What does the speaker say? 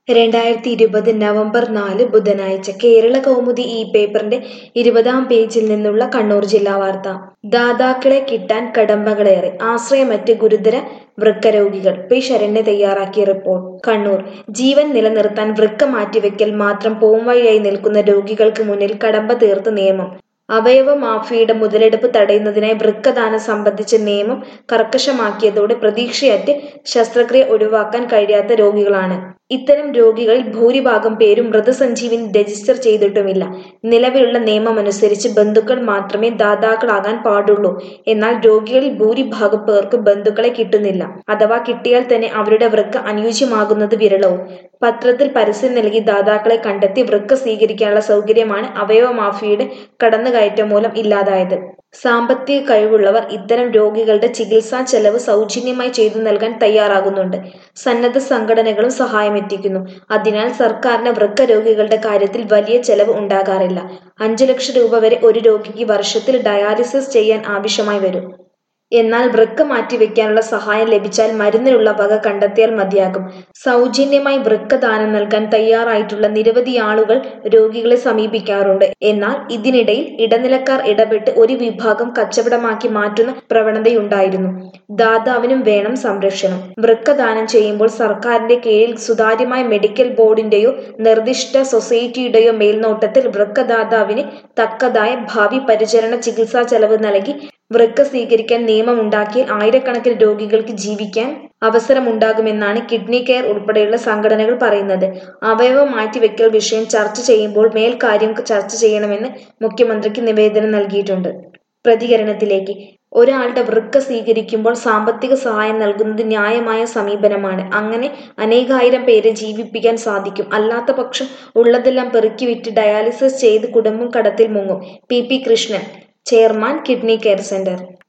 രണ്ടായിരത്തി ഇരുപത് നവംബർ നാല് ബുധനാഴ്ച കേരള കൗമുദി ഈ പേപ്പറിന്റെ ഇരുപതാം പേജിൽ നിന്നുള്ള കണ്ണൂർ ജില്ലാ വാർത്ത ദാതാക്കളെ കിട്ടാൻ കടമ്പകളേറെ ആശ്രയമറ്റ് ഗുരുതര വൃക്കരോഗികൾ പി ശരണ്യ തയ്യാറാക്കിയ റിപ്പോർട്ട് കണ്ണൂർ ജീവൻ നിലനിർത്താൻ വൃക്ക മാറ്റിവെക്കൽ മാത്രം പോംവഴിയായി നിൽക്കുന്ന രോഗികൾക്ക് മുന്നിൽ കടമ്പ തീർത്ത് നിയമം അവയവ മാഫിയയുടെ മുതലെടുപ്പ് തടയുന്നതിനായി വൃക്കദാനം സംബന്ധിച്ച നിയമം കർക്കശമാക്കിയതോടെ പ്രതീക്ഷയറ്റ് ശസ്ത്രക്രിയ ഒഴിവാക്കാൻ കഴിയാത്ത രോഗികളാണ് ഇത്തരം രോഗികളിൽ ഭൂരിഭാഗം പേരും മൃതസഞ്ജീവിനി രജിസ്റ്റർ ചെയ്തിട്ടുമില്ല നിലവിലുള്ള നിയമമനുസരിച്ച് ബന്ധുക്കൾ മാത്രമേ ദാതാക്കളാകാൻ പാടുള്ളൂ എന്നാൽ രോഗികളിൽ ഭൂരിഭാഗം പേർക്ക് ബന്ധുക്കളെ കിട്ടുന്നില്ല അഥവാ കിട്ടിയാൽ തന്നെ അവരുടെ വൃക്ക അനുയോജ്യമാകുന്നത് വിരളവും പത്രത്തിൽ പരസ്യം നൽകി ദാതാക്കളെ കണ്ടെത്തി വൃക്ക സ്വീകരിക്കാനുള്ള സൗകര്യമാണ് അവയവ മാഫിയയുടെ കടന്നുകയറ്റം മൂലം ഇല്ലാതായത് സാമ്പത്തിക കഴിവുള്ളവർ ഇത്തരം രോഗികളുടെ ചികിത്സാ ചെലവ് സൗജന്യമായി ചെയ്തു നൽകാൻ തയ്യാറാകുന്നുണ്ട് സന്നദ്ധ സംഘടനകളും സഹായമെത്തിക്കുന്നു അതിനാൽ സർക്കാരിന് വൃക്ക രോഗികളുടെ കാര്യത്തിൽ വലിയ ചെലവ് ഉണ്ടാകാറില്ല അഞ്ചു ലക്ഷം രൂപ വരെ ഒരു രോഗിക്ക് വർഷത്തിൽ ഡയാലിസിസ് ചെയ്യാൻ ആവശ്യമായി വരും എന്നാൽ വൃക്ക മാറ്റിവെക്കാനുള്ള സഹായം ലഭിച്ചാൽ മരുന്നിനുള്ള വക കണ്ടെത്തിയാൽ മതിയാകും സൗജന്യമായി വൃക്ക ദാനം നൽകാൻ തയ്യാറായിട്ടുള്ള നിരവധി ആളുകൾ രോഗികളെ സമീപിക്കാറുണ്ട് എന്നാൽ ഇതിനിടയിൽ ഇടനിലക്കാർ ഇടപെട്ട് ഒരു വിഭാഗം കച്ചവടമാക്കി മാറ്റുന്ന പ്രവണതയുണ്ടായിരുന്നു ദാതാവിനും വേണം സംരക്ഷണം വൃക്ക ദാനം ചെയ്യുമ്പോൾ സർക്കാരിന്റെ കീഴിൽ സുതാര്യമായ മെഡിക്കൽ ബോർഡിന്റെയോ നിർദ്ദിഷ്ട സൊസൈറ്റിയുടെയോ മേൽനോട്ടത്തിൽ വൃക്കദാതാവിന് തക്കതായ ഭാവി പരിചരണ ചികിത്സാ ചെലവ് നൽകി വൃക്ക സ്വീകരിക്കാൻ നിയമമുണ്ടാക്കിയാൽ ആയിരക്കണക്കിന് രോഗികൾക്ക് ജീവിക്കാൻ അവസരമുണ്ടാകുമെന്നാണ് കിഡ്നി കെയർ ഉൾപ്പെടെയുള്ള സംഘടനകൾ പറയുന്നത് അവയവ മാറ്റിവെക്കൽ വിഷയം ചർച്ച ചെയ്യുമ്പോൾ മേൽക്കാര്യം ചർച്ച ചെയ്യണമെന്ന് മുഖ്യമന്ത്രിക്ക് നിവേദനം നൽകിയിട്ടുണ്ട് പ്രതികരണത്തിലേക്ക് ഒരാളുടെ വൃക്ക സ്വീകരിക്കുമ്പോൾ സാമ്പത്തിക സഹായം നൽകുന്നത് ന്യായമായ സമീപനമാണ് അങ്ങനെ അനേകായിരം പേരെ ജീവിപ്പിക്കാൻ സാധിക്കും അല്ലാത്ത പക്ഷം ഉള്ളതെല്ലാം പെറുക്കി വിറ്റ് ഡയാലിസിസ് ചെയ്ത് കുടുംബം കടത്തിൽ മുങ്ങും P P Krishnan chairman kidney care centre